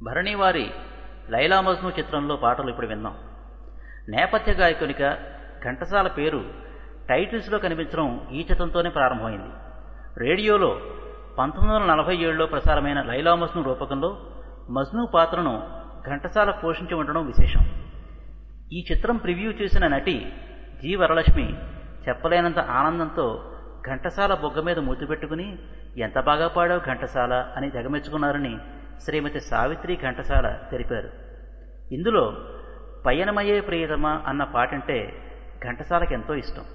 భరణి వారి లైలా మజ్ను చిత్రంలో పాటలు ఇప్పుడు విన్నాం నేపథ్య గాయకునిగా ఘంటసాల పేరు టైటిల్స్లో కనిపించడం ఈ చిత్రంతోనే ప్రారంభమైంది రేడియోలో పంతొమ్మిది వందల నలభై ఏడులో ప్రసారమైన లైలా మజ్ను రూపకంలో మజ్ను పాత్రను ఘంటసాల పోషించి ఉండడం విశేషం ఈ చిత్రం ప్రివ్యూ చూసిన నటి జి వరలక్ష్మి చెప్పలేనంత ఆనందంతో ఘంటసాల బొగ్గ మీద ముద్దు పెట్టుకుని ఎంత బాగా పాడావు ఘంటసాల అని తెగమెచ్చుకున్నారని శ్రీమతి సావిత్రి ఘంటసాల తెలిపారు ఇందులో పయనమయ్యే ప్రియతమ అన్న పాటంటే ఘంటసాలకు ఎంతో ఇష్టం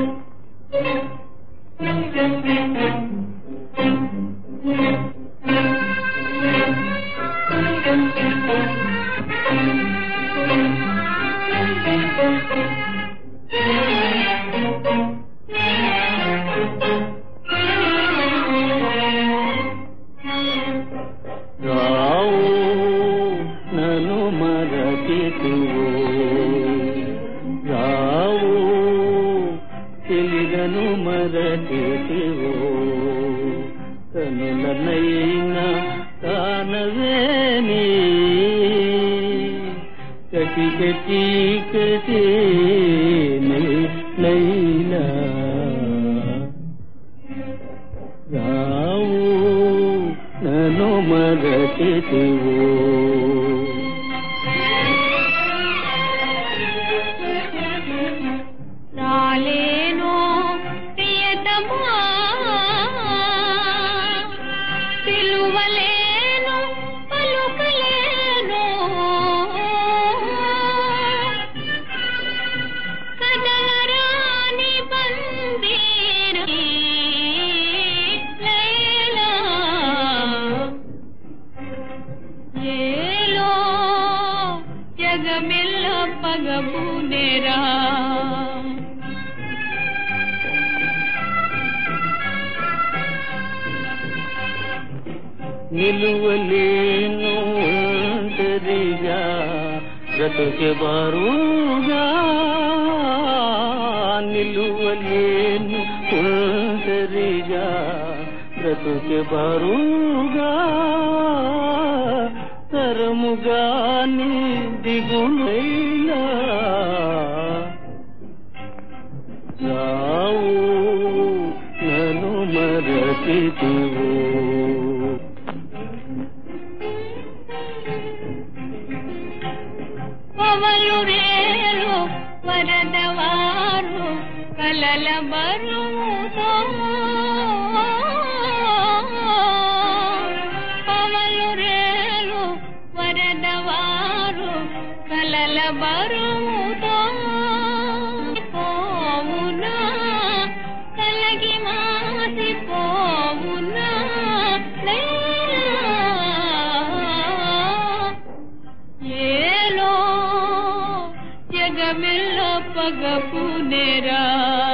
రావు నను మరచితువు రావు తెలిగను మరచితివు కనులనైనా కానవేని కటి కటి కటి నైనా రావు నన్ను మరచితివు రాలేను ప్రియతమా పిలువలేను పలుకలేను కదలరాని బందీరని లైలా ఏలో జగమెల్ల పగబూనేరా నిలువలేను ఒంటరిగా బ్రతుకే బారుగా నిలువలేను ఒంటరిగా బ్రతుకే బారుగా తరముగాని దిగులైనా రావు నన్ను మరచితివు పవలు రేలు వరదవారు కలల బరువుతో పవలు రేలు వరదవారు కలల బరువుతో పోవునా కలగి మాసి పోవునా లైలా ఏలో జగమెల్ల పగపునేరా